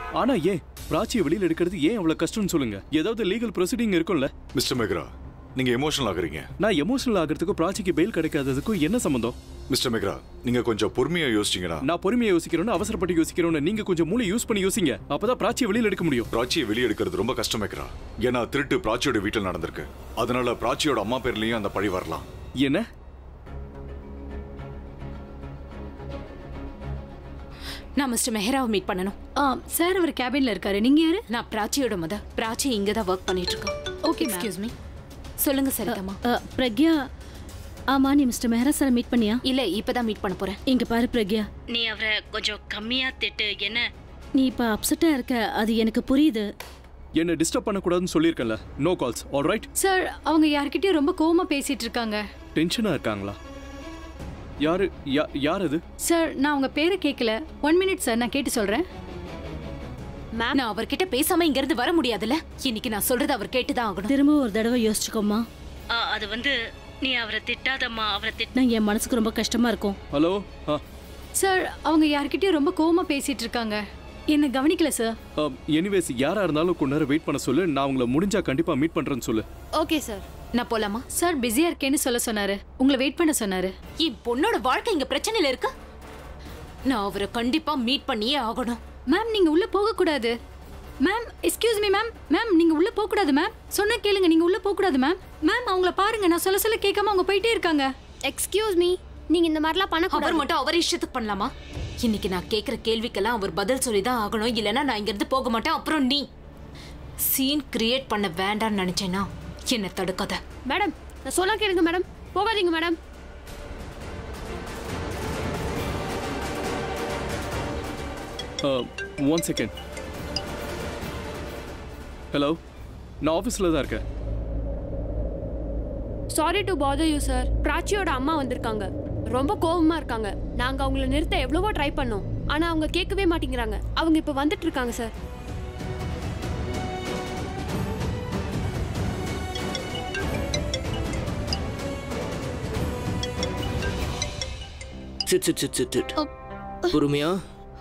ஆனா ஏன் பிராச்சியை வெளியில எடுக்கிறது ஏன் அவ்வளவு கஷ்டம்னு சொல்லுங்க ஏதாவது லீகல் ப்ரொசீடிங் இருக்கும்ல மிஸ்டர் மெக்ரா நீங்க எமோஷனல் ஆகுறீங்க நான் எமோஷனல் ஆகிறதுக்கும் பிராச்சிக்கு பெயில் கிடைக்காததுக்கும் என்ன சம்பந்தம் மிஸ்டர் மெக்ரா நீங்க கொஞ்சம் பொறுமையா யோசிச்சீங்கன்னா நான் பொறுமையா யோசிக்கிறோன்னு அவசரப்பட்டு யோசிக்கிறோன்னு நீங்க கொஞ்சம் மூளை யூஸ் பண்ணி யோசிங்க அப்பதான் பிராச்சியை வெளியில எடுக்க முடியும் பிராச்சியை வெளியே எடுக்கிறது ரொம்ப கஷ்டம் மெக்ரா ஏன்னா திருட்டு பிராச்சியோட வீட்டில் நடந்திருக்கு அதனால பிராச்சியோட அம்மா பேர்லயும் அந்த பழி வரலாம் என்ன நான் மிஸ்டர் மெஹராவை மீட் பண்ணணும் ஆ சார் அவர் கேபின்ல இருக்காரு நீங்க யாரு நான் பிராச்சியோட மத பிராச்சி இங்க தான் ஒர்க் பண்ணிட்டு இருக்கோம் Okay, ma'am. எக்ஸ்கியூஸ் மீ சொல்லுங்க சரிதம்மா அ, பிரக்யா ஆமா நீ மிஸ்டர் மெஹரா சாரை மீட் பண்ணியா இல்ல இப்பதான் மீட் பண்ண போறேன் இங்க பாரு பிரக்யா நீ அவரை கொஞ்சம் கம்மியா திட்டு என்ன நீ இப்ப அப்செட்டா இருக்க அது எனக்கு புரியுது என்ன டிஸ்டர்ப் பண்ணக்கூடாதுன்னு சொல்லியிருக்கேன்ல no calls all right sir அவங்க யார்கிட்டயும் ரொம்ப கோவமா பேசிட்டு இருக்காங்க டென்ஷனா இருக்காங்களா யாரு யா- யார் அது சார் நான் உங்க பேரை கேட்கல ஒன் மினிட் சார் நான் கேட்டு சொல்றேன் நான் அவர்கிட்ட பேசாம இங்க இருந்து வர முடியாதுல்ல இன்னைக்கு நான் சொல்றது அவர் கேட்டுதான் ஆகணும் திரும்ப ஒரு தடவை யோசிச்சுக்கோமா அது வந்து நீ அவரை திட்டாதம்மா அவரை திட்ட நான் என் மனசுக்கு ரொம்ப கஷ்டமா இருக்கும் ஹலோ ஆ சார் அவங்க யார்கிட்டயும் ரொம்ப கோவமா பேசிட்டு இருக்காங்க என்ன கவனிக்கல சார் எனிவேஸ் யாரா இருந்தாலும் கொஞ்ச நேரம் வெயிட் பண்ண சொல்லு நான் உங்களை முடிஞ்சா கண்டிப்பா மீட் பண்றேன்னு சொல்லு ஓகே சார் நான் போலாமா சார் பிஸியா இருக்கேன்னு சொல்ல சொன்னாரு உங்களை வெயிட் பண்ண சொன்னாரு என் பொண்ணோட வாழ்க்கை இங்க பிரச்சனையில இருக்கு நான் அவரை கண்டிப்பா மீட் பண்ணியே ஆகணும் மேம் நீங்க உள்ள போக கூடாது ma'am excuse me ma'am ma'am நீங்க உள்ள போக கூடாது மேம் சொன்னா கேளுங்க நீங்க உள்ள போக கூடாது மேம் மேம் அவங்கள பாருங்க நான் சொல்ல சொல்ல கேட்காம அவங்க போயிட்டே இருக்காங்க எக்ஸ்கியூஸ் மீ நீங்க இந்த மாதிரிலாம் அவர் பண்ணக்கூடாது மட்டும் அவர் இஷ்டத்துக்கு பண்ணலாமா இன்னைக்கு நான் கேக்குற கேள்விக்கெல்லாம் அவர் பதில் சொல்லி தான் ஆகணும் இல்லைன்னா நான் இங்க இருந்து போக மாட்டேன் அப்புறம் நீ சீன் கிரியேட் பண்ண வேண்டாம்னு நினைச்சேனா என்ன தடுக்காத மேடம் நான் சொன்னா கேளுங்க மேடம் போகாதீங்க மேடம் ஒன் செகண்ட் ஹலோ நான் ஆஃபீஸில் தான் இருக்கேன் sorry to bother you sir பிராச்சியோட அம்மா வந்திருக்காங்க ரொம்ப கோவமா இருக்காங்க நாங்க அவங்கள நிறுத்த எவ்வளவோ ட்ரை பண்ணோம் ஆனா அவங்க கேட்கவே மாட்டேங்கிறாங்க அவங்க இப்ப வந்துட்டு இருக்காங்க sir sit sit sit sit sit பொறுமையா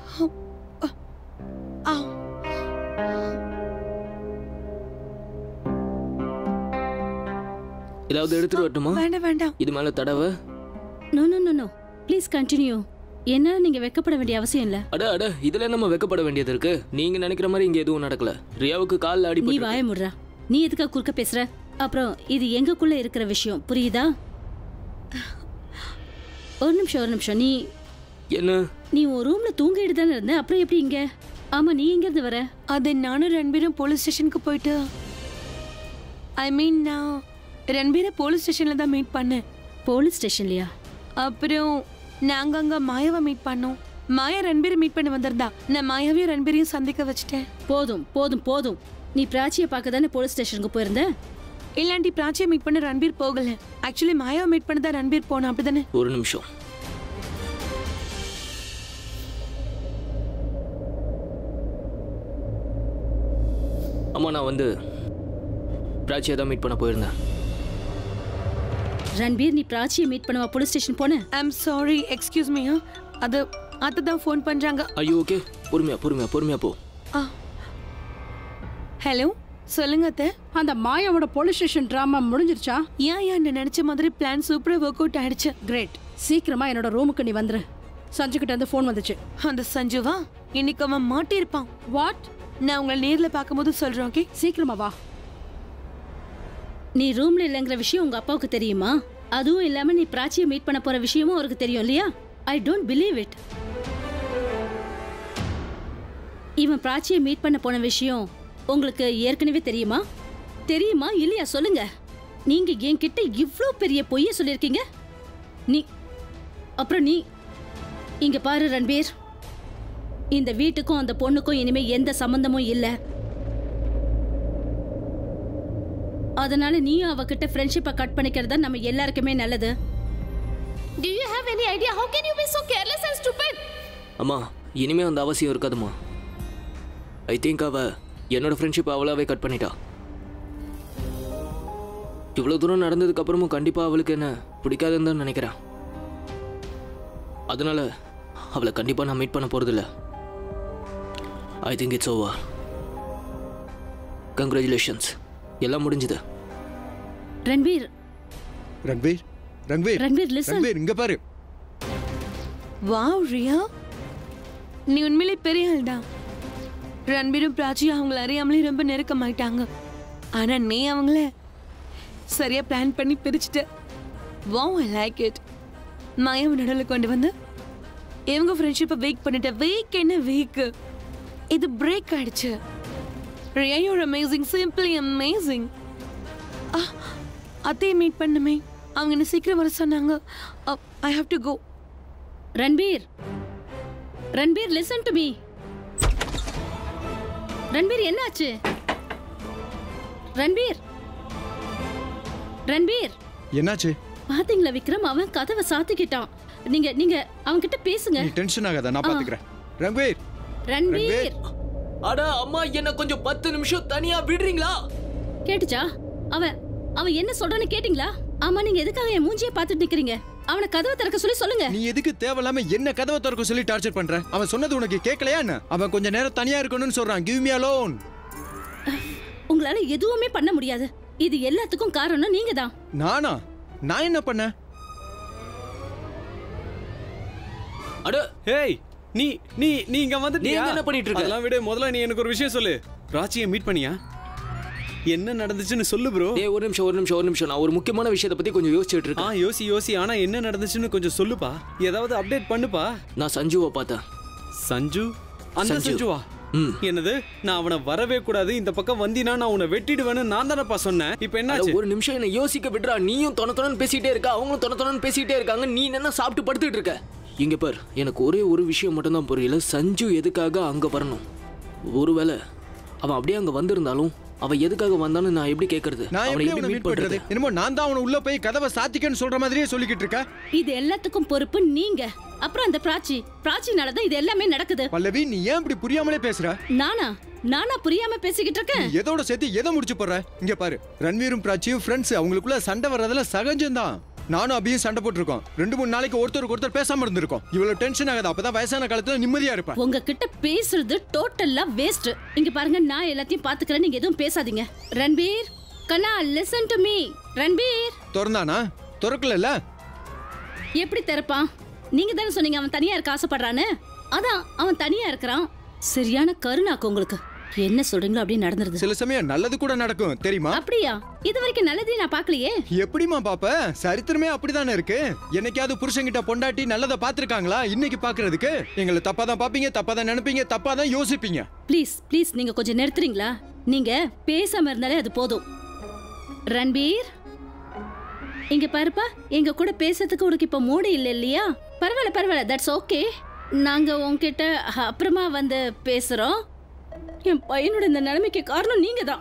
ஏதாவது எடுத்துட்டு வரட்டுமா வேண்டாம் வேண்டாம் இது மேல தடவை no no no no please continue என்ன நீங்க வெக்கப்பட வேண்டிய அவசியம் இல்ல அட அட இதுல நம்ம வெக்கப்பட வேண்டியது இருக்கு நீங்க நினைக்கிற மாதிரி இங்க எதுவும் நடக்கல ரியாவுக்கு கால்ல நீ அடிபட்டு வாய முடுறா நீ எதுக்கா குறுக்க பேசுற அப்புறம் இது எங்கக்குள்ள இருக்கிற விஷயம் புரியுதா ஒரு நிமிஷம் ஒரு நிமிஷம் நீ என்ன நீ உன் ரூம்ல தூங்கிட்டு தானே இருந்த அப்புறம் எப்படி இங்க ஆமா நீ எங்க இருந்து வர அது நானும் ரன்பீரும் போலீஸ் ஸ்டேஷனுக்கு போயிட்டு ஐ மீன் நான் ரன்பீரை போலீஸ் ஸ்டேஷன்ல தான் மீட் பண்ணேன் போலீஸ் ஸ்டேஷன்லயா அப்புறம் நாங்க அங்க மாயாவை மீட் பண்ணோம் மாயா ரன்பீரை மீட் பண்ண வந்திருந்தா நான் மாயாவையும் ரன்பீரையும் சந்திக்க வச்சுட்டேன் போதும் போதும் போதும் நீ பிராச்சியை பார்க்க தானே போலீஸ் ஸ்டேஷனுக்கு போயிருந்த இல்லாண்டி பிராச்சியை மீட் பண்ண ரன்பீர் போகல ஆக்சுவலி மாயாவை மீட் பண்ண தான் ரன்பீர் போனான் அப்படிதானே ஒரு நிமிஷம் அம்மா நான் வந்து பிராச்சியை தான் மீட் பண்ண போயிருந்தேன் ரன்பீர் நீ பிராச்சியை மீட் பண்ணவா போலீஸ் ஸ்டேஷன் போன ஐம் சாரி எக்ஸ்கியூஸ் மீ அது அத்தை தான் ஃபோன் பண்றாங்க ஐயோ ஓகே பொறுமையா பொறுமையா பொறுமையா போ ஹலோ சொல்லுங்க அத்தை அந்த மாயாவோட போலீஸ் ஸ்டேஷன் டிராமா முடிஞ்சிருச்சா ஏன் ஏன் நான் நினைச்ச மாதிரி பிளான் சூப்பரா ஒர்க் அவுட் ஆயிடுச்சு கிரேட் சீக்கிரமா என்னோட ரூமுக்கு நீ வந்துரு சஞ்சு கிட்ட இருந்து ஃபோன் வந்துச்சு அந்த சஞ்சுவா இன்னைக்கு அவன் மாட்டியிருப்பான் வாட் நான் உங்களை நேர்ல பார்க்கும்போது சொல்றேன் ஓகே சீக்கிரமா வா நீ ரூம்ல இல்லைங்கிற விஷயம் உங்க அப்பாவுக்கு தெரியுமா அதுவும் இல்லாம நீ பிராச்சியை மீட் பண்ண போற விஷயமும் அவருக்கு தெரியும் இல்லையா ஐ டோன்ட் பிலீவ் இட் இவன் பிராச்சியை மீட் பண்ண போன விஷயம் உங்களுக்கு ஏற்கனவே தெரியுமா தெரியுமா இல்லையா சொல்லுங்க நீங்க என்கிட்ட இவ்ளோ பெரிய பொய்ய சொல்லியிருக்கீங்க நீ அப்புறம் நீ இங்க பாரு ரன்பீர் இந்த வீட்டுக்கும் அந்த பொண்ணுக்கும் இனிமே எந்த சம்பந்தமும் இல்லை அதனால நீயும் அவகிட்ட ஃப்ரெண்ட்ஷிப்பை கட் பண்ணிக்கிறது தான் நம்ம எல்லாருக்குமே நல்லது Do you have any idea how can you be so careless and stupid? அம்மா இனிமே அந்த அவசியம் இருக்காதும்மா ஐ திங்க் அவ என்னோட ஃப்ரெண்ட்ஷிப் அவளாவே கட் பண்ணிட்டா இவ்வளோ தூரம் நடந்ததுக்கு அப்புறமும் கண்டிப்பா அவளுக்கு என்ன பிடிக்காதுன்னு தான் நினைக்கிறேன் அதனால அவளை கண்டிப்பா நான் மீட் பண்ண போறதில்ல I think it's over congratulations எல்லாம் முடிஞ்சுது ரன்பீர் ரன்வீர் ரன்வீர் ரன்வீர், listen. ரன்வீர் இங்க பாரு வாவ் ரியா நீ உண்மையிலே பெரிய ஆள் தான் ரன்பீரும் பிராச்சியும் அவங்கள அறியாமலே ரொம்ப நெருக்கமாயிட்டாங்க ஆனா நீ அவங்கள சரியா பிளான் பண்ணி பிரிச்சுட்ட வாவ் ஐ லைக் இட் மயம் நடுவில் கொண்டு வந்து இவங்க ஃப்ரெண்ட்ஷிப்பை வீக் பண்ணிட்ட வீக் என்ன வீக் இது பிரேக் ஆயிடுச்சு Riya you're amazing simply amazing அத்தையை மீட் பண்ணுமே அவங்க என்ன சீக்கிரம் வர சொன்னாங்க I have to go Ranbir Ranbir listen to me Ranbir என்னாச்சு ரன்பீர் ரன்பீர் என்னாச்சு பாத்தீங்களா விக்ரம் அவன் கதவை சாத்திக்கிட்டான் நீங்க நீங்க அவன் கிட்ட பேசுங்க நீ டென்ஷன் ஆகாத நான் பாத்துக்கிறேன் ரன்வீர் ரன்பீர் அட அம்மா என்ன கொஞ்சம் பத்து நிமிஷம் தனியா விடுறீங்களா கேட்டுச்சா அவன் அவன் என்ன சொல்றான்னு கேட்டிங்களா ஆமா நீங்க எதுக்காக என் மூஞ்சியை பார்த்துட்டு நிக்கிறீங்க அவனை கதவை திறக்க சொல்லி சொல்லுங்க நீ எதுக்கு தேவையில்லாம என்ன கதவை திறக்க சொல்லி டார்ச்சர் பண்ற அவன் சொன்னது உனக்கு கேட்கலையா என்ன அவன் கொஞ்ச நேரம் தனியா இருக்கணும்னு சொல்றான் கிவ் மீ அலோன் உங்களால எதுவுமே பண்ண முடியாது இது எல்லாத்துக்கும் காரணம் நீங்க தான் நானா நான் என்ன பண்ணேன் அட ஹேய் நீ நீ நீ இங்க வந்துட்டியா நீ என்ன பண்ணிட்டு இருக்க? அதெல்லாம் விடு முதல்ல நீ எனக்கு ஒரு விஷயம் சொல்லு ராச்சியை மீட் பண்ணியா என்ன நடந்துச்சுன்னு சொல்லு ப்ரோ டேய் ஒரு நிமிஷம் ஒரு நிமிஷம் ஒரு நிமிஷம் நான் ஒரு முக்கியமான விஷயத்தை பத்தி கொஞ்சம் யோசிச்சுட்டு ஆ இருக்கேன் யோசி யோசி ஆனா என்ன நடந்துச்சுன்னு கொஞ்சம் சொல்லுப்பா ஏதாவது அப்டேட் பண்ணுப்பா நான் சஞ்சுவை பார்த்தேன் சஞ்சு அந்த சஞ்சு. சஞ்சுவா ம் என்னது நான் அவனை வரவே கூடாது இந்த பக்கம் வந்தினா நான் உன்னை வெட்டிடுவேன்னு நான் தானப்பா சொன்னேன் இப்போ அட, என்னாச்சு ஒரு நிமிஷம் என்ன யோசிக்க விடுறா நீயும் தொண தொணன்னு பேசிட்டே இருக்க அவங்களும் தொண தொணன்னு பேசிட்டே இருக்காங்க நீ என்ன சாப்பிட்டு படுத்துட்டு இருக்க இங்க பார் எனக்கு ஒரே ஒரு விஷயம் மட்டும் தான் புரியல சஞ்சு எதுக்காக அங்க வரணும் ஒருவேளை அவன் அப்படியே அங்க வந்திருந்தாலும் அவன் எதுக்காக வந்தான்னு நான் எப்படி கேக்குறது நான் அவனை எப்படி எப்படி அவனை மீட் மீட் பண்றது பண்றது என்னமோ நான் தான் அவனை உள்ள போய் கதவை சாத்திக்கன்னு சொல்ற மாதிரியே சொல்லிக்கிட்டு இருக்க இது எல்லாத்துக்கும் பொறுப்பு நீங்க அப்புறம் அந்த பிராச்சி பிராச்சினாலதான் இது எல்லாமே நடக்குது பல்லவி நீ ஏன் இப்படி புரியாமலே பேசுற நானா நானா புரியாம பேசிக்கிட்டு நீ இருக்கேன் எதோட சேர்த்து எதை முடிச்சு போடுற இங்க பாரு ரன்வீரும் பிராச்சியும் ஃப்ரெண்ட்ஸ் அவங்களுக்குள்ள சண்டை வர்றதெல்லாம் சகஜம்தான் நானும் அபியும் சண்டை போட்டிருக்கோம் ரெண்டு மூணு நாளைக்கு ஒருத்தருக்கு ஒருத்தர் பேசாம இருந்திருக்கோம் இவ்வளவு டென்ஷன் ஆகாது அப்பதான் வயசான காலத்துல நிம்மதியா இருப்பேன் உங்ககிட்ட பேசுறது டோட்டலா வேஸ்ட் இங்க பாருங்க நான் எல்லாத்தையும் பாத்துக்கிறேன் நீங்க எதுவும் பேசாதீங்க ரன்பீர் கண்ணா லிசன் டு மீ ரன்பீர் திறந்தானா திறக்கல எப்படி திறப்பான் நீங்க தானே சொன்னீங்க அவன் தனியா இருக்க ஆசைப்படுறான்னு அதான் அவன் தனியா இருக்கிறான் சரியான கருணாக்கு உங்களுக்கு என்ன சொல்றீங்களோ அப்படியே நடந்துருது சில சமயம் நல்லது கூட நடக்கும் தெரியுமா அப்படியா இது வரைக்கும் நல்லதையும் நான் பார்க்கலையே எப்படிமா பாப்ப சரித்திரமே அப்படிதானே இருக்கு என்னைக்காவது புருஷன்கிட்ட பொண்டாட்டி நல்லதை பாத்திருக்காங்களா இன்னைக்கு பாக்குறதுக்கு எங்களை தப்பா தான் பாப்பீங்க தப்பா தான் நினைப்பீங்க தப்பா தான் யோசிப்பீங்க ப்ளீஸ் ப்ளீஸ் நீங்க கொஞ்சம் நிறுத்துறீங்களா நீங்க பேசாம இருந்தாலே அது போதும் ரன்பீர் இங்க பாருப்பா எங்க கூட பேசுறதுக்கு உனக்கு இப்ப மூடு இல்ல இல்லையா பரவாயில்ல பரவாயில்ல தட்ஸ் ஓகே நாங்க உன்கிட்ட அப்புறமா வந்து பேசுறோம் என் பையனோட இந்த நிலைமைக்கு காரணம் நீங்க தான்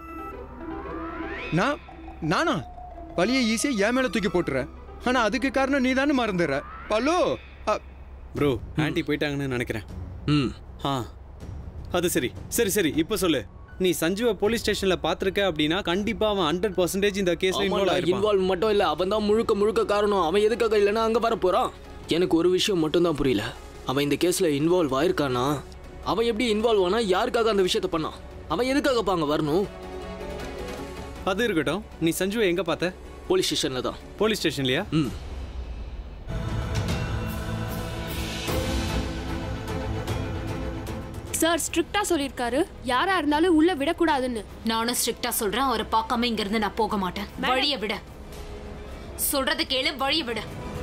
நான் நானா பழிய ஈஸியா என் மேல தூக்கி போட்டுறேன் ஆனா அதுக்கு காரணம் நீ தானே மறந்துடுற பல்லு அ, ப்ரோ ஆன்ட்டி போயிட்டாங்கன்னு நினைக்கிறேன் ம் ஆ அது சரி சரி சரி இப்போ சொல்லு நீ சஞ்சுவை போலீஸ் ஸ்டேஷன்ல பாத்திருக்க அப்படின்னா கண்டிப்பா அவன் ஹண்ட்ரட் பர்சன்டேஜ் இந்த கேஸ்ல இன்வால்வ் ஆயிருப்பான் இன்வால்வ் மட்டும் இல்ல அவன் தான் முழுக்க முழுக்க காரணம் அவன் எதுக்காக இல்லைன்னா அங்க வர போறான் எனக்கு ஒரு விஷயம் மட்டும் தான் புரியல அவன் இந்த கேஸ்ல இன்வால்வ் ஆயிருக்கானா அவன் எப்படி இன்வால்வ் ஆனா யாருக்காக அந்த விஷயத்த பண்ணான் அவன் எதுக்காகப்பா அங்க வரணும் அது இருக்கட்டும் நீ சஞ்சுவை எங்க பார்த்த போலீஸ் ஸ்டேஷன்ல தான் போலீஸ் ஸ்டேஷன்லயா ம் சார் ஸ்ட்ரிக்டா சொல்லியிருக்காரு யாரா இருந்தாலும் உள்ள விடக்கூடாதுன்னு நானும் ஸ்ட்ரிக்டா சொல்றேன் அவரை பார்க்காம இங்க இருந்து நான் போக மாட்டேன் வழிய விட சொல்றத கேளு வழிய விட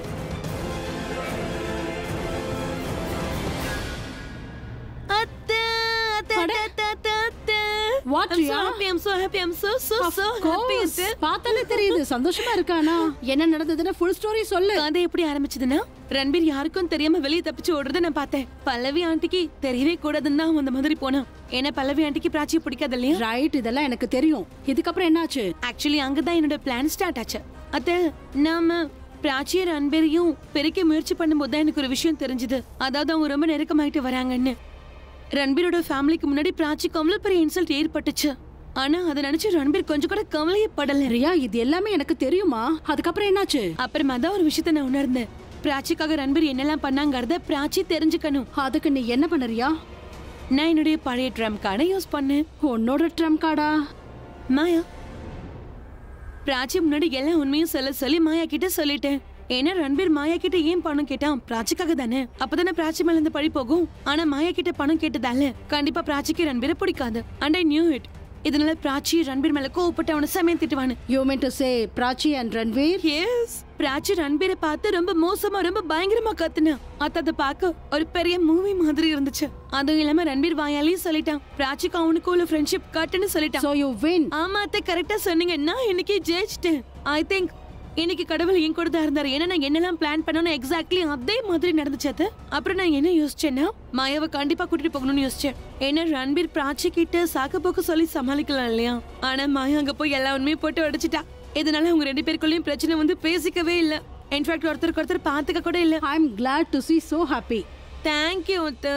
அத்தை, அத்தை, அட. அத்தை, அத்தை, அத்தை. What, I'm so Riya? happy, I'm so happy, I'm so, so, so happy, அத்தை. பார்த்தாலே தெரியுது சந்தோஷமா இருக்கானா என்ன நடந்ததுன்னு ஃபுல் ஸ்டோரி சொல்லு கதை எப்படி ஆரம்பிச்சதுன்னா ரன்பீர் யாருக்கும் தெரியாம வெளியே தப்பிச்சு ஓடுறத நான் பார்த்தேன் பல்லவி ஆண்டிக்கு தெரியவே கூடாதுன்னு தான் அவன் அந்த மாதிரி போனான் ஏன்னா பல்லவி ஆண்டிக்கு பிராச்சியை பிடிக்காது இல்லையா ரைட் இதெல்லாம் எனக்கு தெரியும் இதுக்கப்புறம் என்னாச்சு ஆக்சுவலி அங்கதான் என்னோட பிளான் ஸ்டார்ட் ஆச்சு அத்த நாம பிராச்சிய ரன்பேரையும் பெருக்க முயற்சி பண்ணும்போது தான் எனக்கு ஒரு விஷயம் தெரிஞ்சது அதாவது அவங்க ரொம்ப நெருக்கமாயிட்டு வராங்கன்னு ரன்பீரோட ஃபேமிலிக்கு முன்னாடி பிராச்சிக்கு அவ்வளோ பெரிய இன்சல்ட் ஏற்பட்டுச்சு ஆனா அதை நினைச்சு ரன்பீர் கொஞ்சம் கூட கவலையே படல ரியா இது எல்லாமே எனக்கு தெரியுமா அதுக்கப்புறம் என்னாச்சு அப்புறமா தான் ஒரு விஷயத்த நான் உணர்ந்தேன் பிராச்சிக்காக ரன்பீர் என்னெல்லாம் பண்ணாங்கறத பிராச்சி தெரிஞ்சுக்கணும் அதுக்கு நீ என்ன பண்ண ரியா நான் என்னுடைய பழைய ட்ரம் கார்டை யூஸ் பண்ணேன் உன்னோட ட்ரம் கார்டா மாயா பிராச்சி முன்னாடி எல்லா உண்மையும் சொல்ல சொல்லி மாயா கிட்ட சொல்லிட்டேன் ஏன்னா ரன்பீர் மாயா கிட்ட ஏன் பணம் கேட்டான் பிராச்சிக்காக தானே அப்பதானே பிராச்சி மேல இருந்து பழி போகும் ஆனா மாயா கிட்ட பணம் கேட்டதால கண்டிப்பா பிராச்சிக்கு ரன்பீரை பிடிக்காது அண்ட் ஐ நியூ இட் இதனால பிராச்சி ரன்பீர் மேல கோவப்பட்டு அவனை செமையன் திட்டுவானு you mean to say Prachi and Ranveer yes Prachi ரன்பீரை பார்த்து ரொம்ப மோசமா ரொம்ப பயங்கரமா கத்துனா அத்த அதை பார்க்க ஒரு பெரிய மூவி மாதிரி இருந்துச்சு அதுவும் இல்லாம ரன்பீர் வாயாலையும் சொல்லிட்டான் பிராச்சிக்கு அவனுக்கு உள்ள ஃப்ரெண்ட்ஷிப் கட்டுன்னு சொல்லிட்டான் சோ யூ வின் ஆமா அத்தை கரெக்டா சொன்னீங்க நான் இன்னைக்கு ஜெயிச்சிட்டேன் ஐ திங்க் இன்னைக்கு கடவுள் என் கூட தான் இருந்தாரு ஏன்னா நான் என்னெல்லாம் பிளான் பண்ணணும் எக்ஸாக்ட்லி அதே மாதிரி நடந்துச்சு அத்தை. அப்புறம் நான் என்ன யோசிச்சேன்னா மாயாவை கண்டிப்பா கூட்டிட்டு போகணும்னு யோசிச்சேன் ஏன்னா ரன்பீர் பிராச்சி கிட்ட சாக்கு போக்கு சொல்லி சமாளிக்கலாம் இல்லையா ஆனா மாயா அங்க போய் எல்லா உண்மையும் போட்டு உடைச்சிட்டா இதனால அவங்க ரெண்டு பேருக்குள்ளேயும் பிரச்சனை வந்து பேசிக்கவே இல்ல இன்ஃபேக்ட் ஒருத்தருக்கு ஒருத்தர் பார்த்துக்க கூட இல்ல I am glad to see so happy thank you அத்தை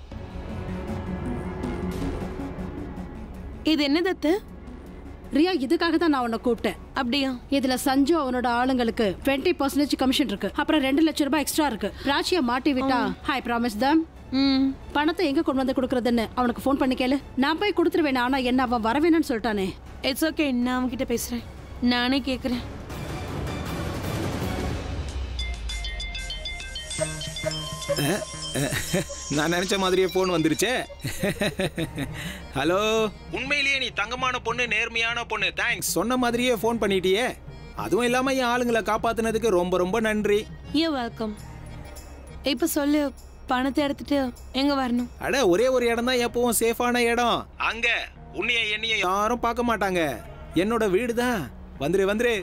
இது என்னது அத்தை ரியா இதுக்காக தான் நான் உன்னை கூப்பிட்டேன் அப்படியா இதுல சஞ்சு அவனோட ஆளுங்களுக்கு 20% பர்சன்டேஜ் கமிஷன் இருக்கு அப்புறம் ரெண்டு லட்சம் ரூபாய் எக்ஸ்ட்ரா இருக்கு ராச்சியை மாட்டி விட்டா ஹை ப்ராமிஸ் தம் ம் பணத்தை எங்க கொண்டு வந்து கொடுக்கறதுன்னு அவனுக்கு ஃபோன் பண்ணி கேளு நான் போய் கொடுத்துருவேன் ஆனா என்ன அவன் வரவேணும்னு சொல்லிட்டானே இட்ஸ் ஓகே நான் அவன்கிட்ட பேசுறேன் நானே கேக்குறேன் நான் நினைச்ச மாதிரியே போன் வந்துருச்சே ஹலோ உண்மையிலேயே நீ தங்கமான பொண்ணு நேர்மையான பொண்ணு தேங்க்ஸ் சொன்ன மாதிரியே ஃபோன் பண்ணிட்டியே அதுவும் இல்லாம என் ஆளுங்களை காப்பாத்துனதுக்கு ரொம்ப ரொம்ப நன்றி யூ வெல்கம் இப்போ சொல்லு பணத்தை எடுத்துட்டு எங்க வரணும் அட ஒரே ஒரு இடம் தான் எப்பவும் சேஃபான இடம் அங்க உன்னைய என்னைய யாரும் பார்க்க மாட்டாங்க என்னோட வீடு தான் வந்துரு வந்துரு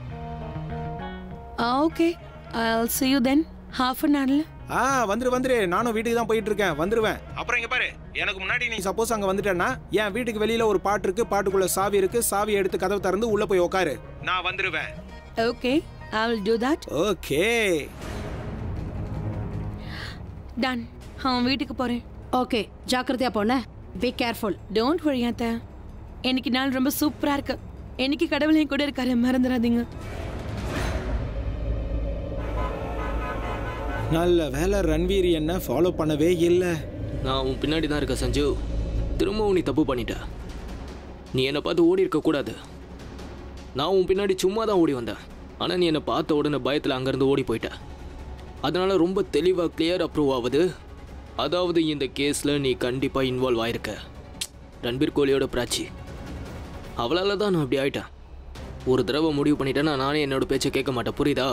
okay I'll see you then half an ஹவர்ல ஆ வந்துரு வந்துரு நானும் வீட்டுக்கு தான் போயிட்டு இருக்கேன் வந்துருவேன் அப்புறம் இங்க பாரு எனக்கு முன்னாடி நீ சப்போஸ் அங்க வந்துட்டேன்னா என் வீட்டுக்கு வெளியில ஒரு பாட்டு இருக்கு பாட்டுக்குள்ள சாவி இருக்கு சாவி எடுத்து கதவு திறந்து உள்ள போய் உட்காரு நான் வந்துருவேன் okay I will do that okay done அவன் வீட்டுக்கு போறேன் ஓகே ஜாக்கிரதையா போன பி கேர்ஃபுல் டோன்ட் வரி அத்தை இன்னைக்கு நாள் ரொம்ப சூப்பரா இருக்கு இன்னைக்கு கடவுள் என் கூட இருக்காரு மறந்துடாதீங்க நல்ல வேலை ரன்வீர் என்ன ஃபாலோ பண்ணவே இல்லை நான் உன் பின்னாடி தான் இருக்க சஞ்சு திரும்பவும் நீ தப்பு பண்ணிட்ட நீ என்னை பார்த்து ஓடி இருக்க கூடாது நான் உன் பின்னாடி சும்மா தான் ஓடி வந்தேன் ஆனால் நீ என்னை பார்த்த உடனே பயத்தில் அங்கேருந்து ஓடி போயிட்ட அதனால ரொம்ப தெளிவாக கிளியர் அப்ரூவ் ஆகுது அதாவது இந்த கேஸில் நீ கண்டிப்பாக இன்வால்வ் ஆயிருக்க ரன்பீர் கோலியோட பிராச்சி அவளால தான் நான் அப்படி ஆயிட்டேன் ஒரு தடவை முடிவு பண்ணிட்டேன்னா நானே என்னோட பேச்சை கேட்க மாட்டேன் புரியுதா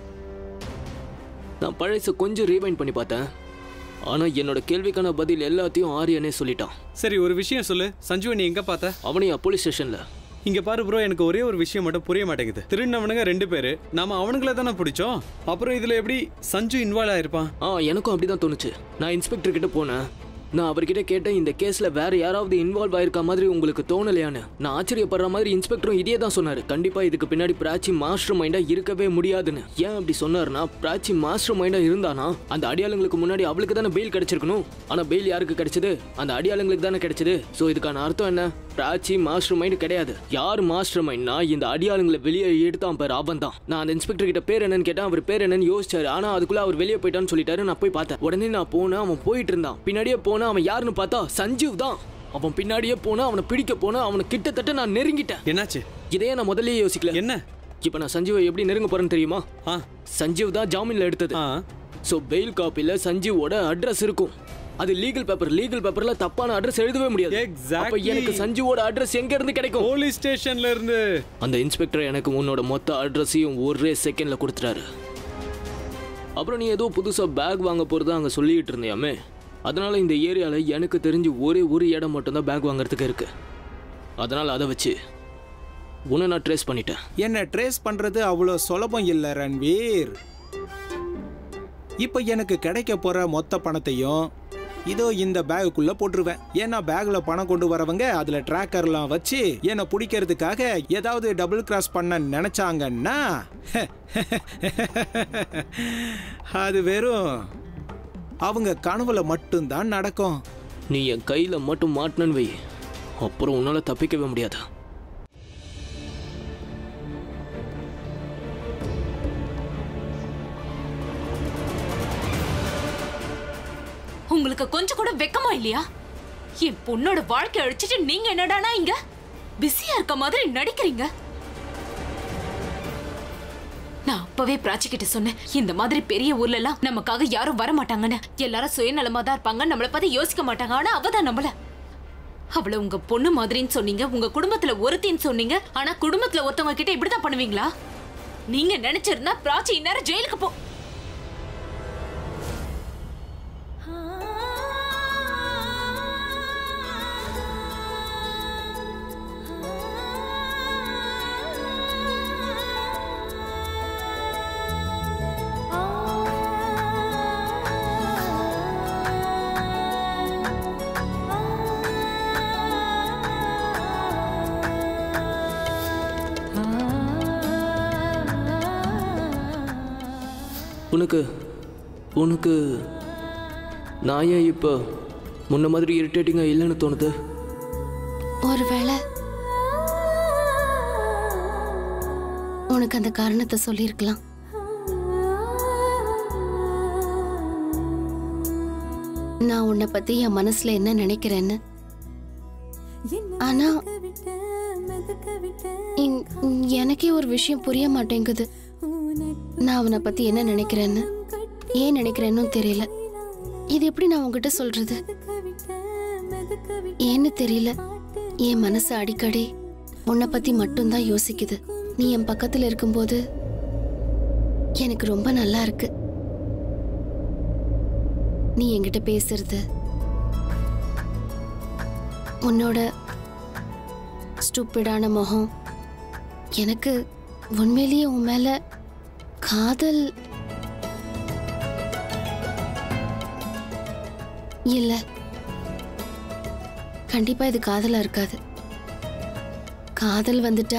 நான் பழச கொஞ்சம் ரீவைண்ட் பண்ணி பார்த்தேன் ஆனால் என்னோட கேள்விக்கான பதில் எல்லாத்தையும் ஆரியனே சொல்லிட்டான் சரி ஒரு விஷயம் சொல்லு சஞ்சுவை நீ எங்க பார்த்த அவனையா போலீஸ் ஸ்டேஷனில் இங்க பாரு ப்ரோ எனக்கு ஒரே ஒரு விஷயம் மட்டும் புரிய மாட்டேங்குது திருநவனுங்க ரெண்டு பேரு நாம அவனுங்கள தானே பிடிச்சோம் அப்புறம் இதுல எப்படி சஞ்சு இன்வால்வ் ஆயிருப்பான் ஆ எனக்கும் அப்படிதான் தோணுச்சு நான் இன்ஸ்பெக்டர் கிட்ட போனேன் நான் அவர்கிட்ட கேட்டேன் இந்த கேஸ்ல வேற யாராவது இன்வால்வ் ஆயிருக்க மாதிரி உங்களுக்கு தோணலையான்னு நான் ஆச்சரியப்படுற மாதிரி இன்ஸ்பெக்டரும் இதே தான் சொன்னாரு கண்டிப்பா இதுக்கு பின்னாடி பிராச்சி மாஸ்டர் மைண்டா இருக்கவே முடியாதுன்னு ஏன் அப்படி சொன்னாருன்னா பிராச்சி மாஸ்டர் மைண்டா இருந்தானா அந்த அடியாளுங்களுக்கு முன்னாடி அவளுக்கு தானே பெயில் கிடைச்சிருக்கணும் ஆனா பெயில் யாருக்கு கிடைச்சது அந்த அடியாளுங்களுக்கு தானே கிடைச்சது சோ இதுக்கான அர்த்தம் என்ன பிராச்சி மாஸ்டர் மைண்ட் கிடையாது யார் மாஸ்டர் மைண்ட்னா இந்த அடியாளுங்களை வெளியே எடுத்தான் பேர் அவன் தான் நான் அந்த இன்ஸ்பெக்டர் கிட்ட பேர் என்னன்னு கேட்டேன் அவர் பேர் என்னன்னு யோசிச்சாரு ஆனா அதுக்குள்ள அவர் வெளியே போயிட்டான்னு சொல்லிட்டாரு நான் போய் பார்த்தேன் உடனே நான் போனேன் அவன் போயிட்டு இருந்தான் பின்னாடியே போனா அவன் யாருன்னு பார்த்தா சஞ்சீவ் தான் அவன் பின்னாடியே போனா அவனை பிடிக்க போனா அவனை கிட்டத்தட்ட நான் நெருங்கிட்டேன் என்னாச்சு இதையே நான் முதல்லயே யோசிக்கல என்ன இப்போ நான் சஞ்சீவை எப்படி நெருங்க போறேன்னு தெரியுமா ஆ சஞ்சீவ் தான் ஜாமீன்ல எடுத்தது ஆ ஸோ பெயில் காப்பியில் சஞ்சீவோட அட்ரஸ் இருக்கும் அது லீகல் பேப்பர் லீகல் பேப்பர்ல தப்பான அட்ரஸ் எழுதவே முடியாது Exactly. அப்ப எனக்கு சஞ்சுவோட அட்ரஸ் எங்க இருந்து கிடைக்கும் போலீஸ் ஸ்டேஷன்ல இருந்து அந்த இன்ஸ்பெக்டர் எனக்கு உன்னோட மொத்த அட்ரஸையும் ஒரே செகண்ட்ல கொடுத்துட்டாரு அப்புறம் நீ ஏதோ புதுசா பேக் வாங்க போறதா அங்க சொல்லிட்டு இருந்தியாமே அதனால இந்த ஏரியால எனக்கு தெரிஞ்சு ஒரே ஒரு இடம் மட்டும்தான் பேக் வாங்குறதுக்கு இருக்கு அதனால அதை வச்சு உன்னை நான் ட்ரேஸ் பண்ணிட்டேன் என்ன ட்ரேஸ் பண்றது அவ்வளோ சுலபம் இல்லை ரன்வீர் இப்போ எனக்கு கிடைக்க போற மொத்த பணத்தையும் இதோ இந்த பேகுக்குள்ள போட்டுருவேன் ஏன்னா பேக்ல பணம் கொண்டு வரவங்க அதுல ட்ராக்கர்லாம் வச்சு என்னை பிடிக்கிறதுக்காக ஏதாவது டபுள் கிராஸ் பண்ண நினைச்சாங்கன்னா அது வெறும் அவங்க கனவுல மட்டும்தான் நடக்கும் நீ என் கையில மட்டும் மாட்டினு வை அப்புறம் உன்னால தப்பிக்கவே முடியாது உங்களுக்கு கொஞ்சம் கூட வெக்கமா இல்லையா என் பொண்ணோட வாழ்க்கை அழிச்சிட்டு நீங்க என்னடானா இங்க பிஸியா இருக்க மாதிரி நடிக்கிறீங்க நான் அப்பவே பிராச்சி கிட்ட சொன்னேன் இந்த மாதிரி பெரிய ஊர்ல எல்லாம் நமக்காக யாரும் வர மாட்டாங்கன்னு எல்லாரும் சுயநலமா தான் இருப்பாங்க நம்மள பத்தி யோசிக்க மாட்டாங்க ஆனா அவ தான் நம்மள அவளை உங்க பொண்ணு மாதிரின்னு சொன்னீங்க உங்க குடும்பத்துல ஒருத்தின்னு சொன்னீங்க ஆனா குடும்பத்துல ஒருத்தவங்க கிட்ட இப்படிதான் பண்ணுவீங்களா நீங்க நினைச்சிருந்தா பிராச்சி இந்நேரம் ஜெயிலுக்கு போ உனக்கு உனக்கு நான் ஏன் இப்போ முன்ன மாதிரி இரிட்டேட்டிங்காக இல்லைன்னு தோணுது ஒருவேளை உனக்கு அந்த காரணத்தை சொல்லியிருக்கலாம் நான் உன்னை பத்தி என் மனசுல என்ன நினைக்கிறேன்னு ஆனா இங்- எனக்கே ஒரு விஷயம் புரிய மாட்டேங்குது நான் அவனை பத்தி என்ன நினைக்கிறேன்னு ஏன் நினைக்கிறேன்னு தெரியல இது எப்படி நான் உன்கிட்ட சொல்றது ஏன்னு தெரியல என் மனசு அடிக்கடி உன்னை பத்தி மட்டும்தான் யோசிக்குது நீ என் பக்கத்துல இருக்கும்போது எனக்கு ரொம்ப நல்லா இருக்கு நீ என்கிட்ட பேசுறது உன்னோட ஸ்டூப்பிடான முகம் எனக்கு உண்மையிலேயே உன் மேல காதல் இல்ல கண்டிப்பா இது காதலா இருக்காது காதல் வந்துட்டா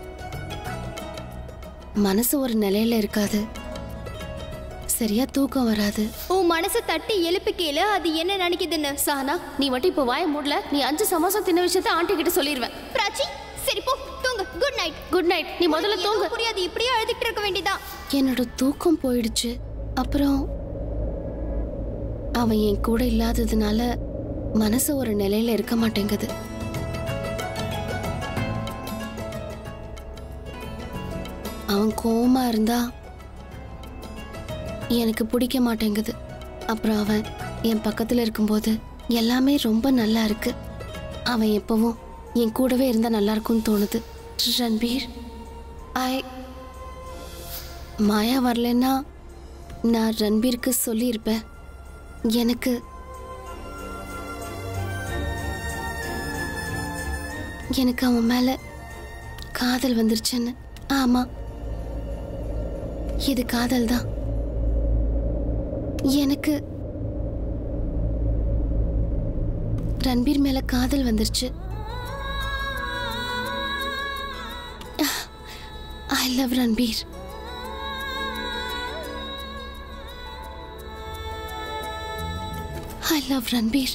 மனசு ஒரு நிலையில இருக்காது சரியா தூக்கம் வராது உன் மனசை தட்டி எழுப்பி கேளு அது என்ன நினைக்குதுன்னு சானா நீ மட்டும் இப்போ வாய மூடல நீ அஞ்சு சமோசா தின்ன விஷயத்த ஆண்டி கிட்ட சொல்லிடுவேன் பிராச்சி சரி போ தூங்கு குட் நைட் குட் நைட் நீ முதல்ல தூங்கு புரியாது இப்படியே அழுதுகிட்டு இருக்க வேண்டியதான் என்னோட தூக்கம் போயிடுச்சு அப்புறம் அவன் என் கூட இல்லாததுனால மனசு ஒரு நிலையில இருக்க மாட்டேங்குது அவன் கோவமா இருந்தா எனக்கு பிடிக்க மாட்டேங்குது அப்புறம் அவன் என் பக்கத்துல இருக்கும்போது எல்லாமே ரொம்ப நல்லா இருக்கு அவன் எப்பவும் என் கூடவே இருந்தா நல்லா இருக்கும்னு தோணுது ரன்பீர் ஐ மாயா வரலன்னா நான் ரன்பீருக்கு சொல்லியிருப்பேன் எனக்கு எனக்கு அவன் மேல காதல் வந்துருச்சுன்னு ஆமா இது காதல் தான் எனக்கு ரன்பீர் மேல காதல் வந்துருச்சு I love Ranbir I love Ranbir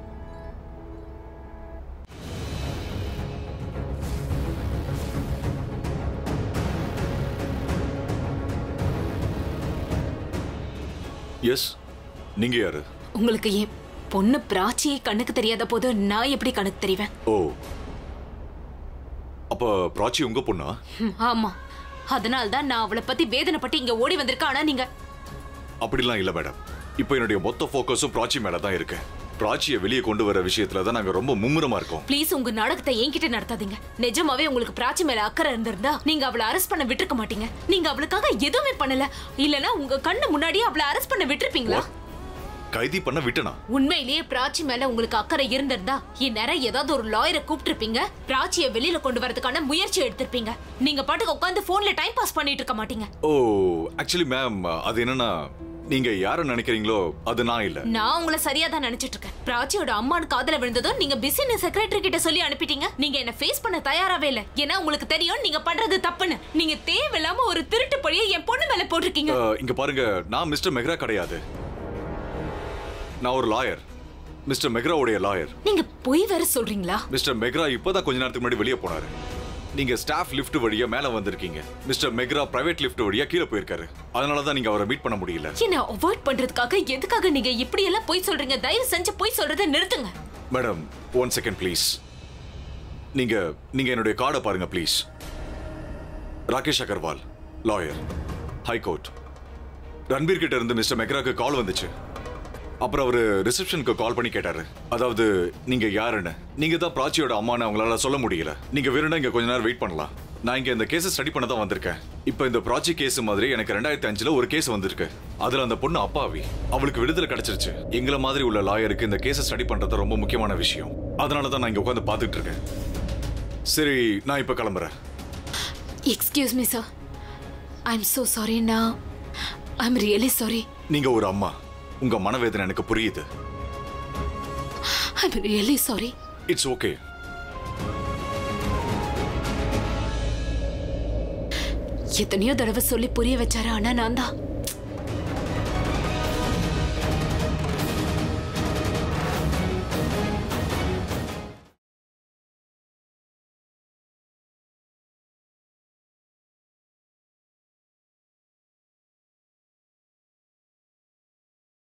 yes நீங்க யாரு உங்களுக்கு என் பொண்ணு பிராச்சியே கண்ணுக்கு தெரியாத போது நான் எப்படி கணக்கு தெரிவேன் ஓ அப்ப பிராச்சி உங்க பொண்ணா ம், ஆமா அதனால தான் நான் அவளை பத்தி வேதனைப்பட்டு இங்க ஓடி வந்திருக்கேன் ஆனா நீங்க அப்படிலாம் இல்ல மேடம் இப்போ என்னுடைய மொத்த ஃபோக்கஸும் பிராச்சி மேல தான் இருக்கு பிராச்சியை வெளியே கொண்டு வர விஷயத்துல தான் நாங்க ரொம்ப மும்முரமா இருக்கோம் ப்ளீஸ் உங்க நாடகத்தை என்கிட்ட நடத்தாதீங்க நிஜமாவே உங்களுக்கு பிராச்சி மேல அக்கறை இருந்திருந்தா நீங்க அவளை அரெஸ்ட் பண்ண விட்டுருக்க மாட்டீங்க நீங்க அவளுக்காக எதுவுமே பண்ணல இல்லனா உங்க கண்ணு முன்னாடியே அவளை அரெஸ்ட் பண்ண விட்டுருப்பீங்களா கைதி பண்ண விட்டனா உண்மையிலேயே பிராச்சி மேல உங்களுக்கு அக்கறை இருந்திருந்தா இந்நேரம் ஏதாவது ஒரு லாயரை கூப்பிட்டிருப்பீங்க பிராச்சியை வெளியில கொண்டு வரதுக்கான முயற்சி எடுத்திருப்பீங்க நீங்க பாட்டுக்கு உட்காந்து போன்ல டைம் பாஸ் பண்ணிட்டு இருக்க மாட்டீங்க ஓ ஆக்சுவலி மேம் அது என்னன்னா நீங்க யார நினைக்கிறீங்களோ அது நான் இல்ல நான் உங்களை சரியா தான் நினைச்சிட்டு இருக்கேன் பிராச்சியோட அம்மானு காதல விழுந்ததும் நீங்க பிசினஸ் செக்ரட்டரி கிட்ட சொல்லி அனுப்பிட்டீங்க நீங்க என்ன ஃபேஸ் பண்ண தயாராவே இல்ல ஏன்னா உங்களுக்கு தெரியும் நீங்க பண்றது தப்புன்னு நீங்க தேவையில்லாம ஒரு திருட்டு பழியை என் பொண்ணு மேல போட்டிருக்கீங்க அஹ், இங்க பாருங்க நான் மிஸ்டர் மெஹ்ரா கிடையாது நான் ஒரு லாயர் மிஸ்டர் மெஹ்ராவுடைய லாயர் நீங்க பொய் வேற சொல்றீங்களா மிஸ்டர் மெக்ரா இப்பதான் கொஞ்ச நேரத்துக்கு முன்னாடி வெளியே போனாரு நீங்க ஸ்டாஃப் லிஃப்ட் வழியா மேல வந்திருக்கீங்க மிஸ்டர் மெக்ரா பிரைவேட் லிஃப்ட் வழியா கீழே போயிருக்காரு அதனால தான் நீங்க அவரை மீட் பண்ண முடியல என்ன அவாய்ட் பண்றதுக்காக எதுக்காக நீங்க இப்படி எல்லாம் பொய் சொல்றீங்க தயவு செஞ்சு பொய் சொல்றதை நிறுத்துங்க மேடம் ஒன் செகண்ட் ப்ளீஸ் நீங்க நீங்க என்னுடைய கார்டை பாருங்க please Rakesh Agarwal lawyer high court Ranbir கிட்ட இருந்து மிஸ்டர் மெக்ராக்கு கால் வந்துச்சு அப்புறம் அவரு ரிசப்ஷனுக்கு கால் பண்ணி கேட்டாரு அதாவது நீங்க யாருன்னு நீங்க தான் பிராச்சியோட அம்மான்னு அவங்களால சொல்ல முடியல நீங்க வேணும்னா இங்க கொஞ்ச நேரம் வெயிட் பண்ணலாம் நான் இங்க இந்த கேஸை ஸ்டடி பண்ண தான் வந்திருக்கேன் இப்போ இந்த ப்ராச்சி கேஸ் மாதிரி எனக்கு ரெண்டாயிரத்தி அஞ்சுல ஒரு கேஸ் வந்திருக்கு அதுல அந்த பொண்ணு அப்பாவி அவளுக்கு விடுதலை கிடைச்சிருச்சு எங்களை மாதிரி உள்ள லாயருக்கு இந்த கேஸை ஸ்டடி பண்றது ரொம்ப முக்கியமான விஷயம் அதனால தான் நான் இங்க உட்காந்து பார்த்துட்டு இருக்கேன் சரி நான் இப்போ கிளம்புறேன் excuse me sir I am so sorry நான் ஐ எம் ரியலி சாரி நீங்க ஒரு அம்மா உங்க மனவேதனை எனக்கு புரியுது I am really sorry it's okay எத்தனையோ தடவை சொல்லி புரிய வச்சாரு ஆனா நான் தான்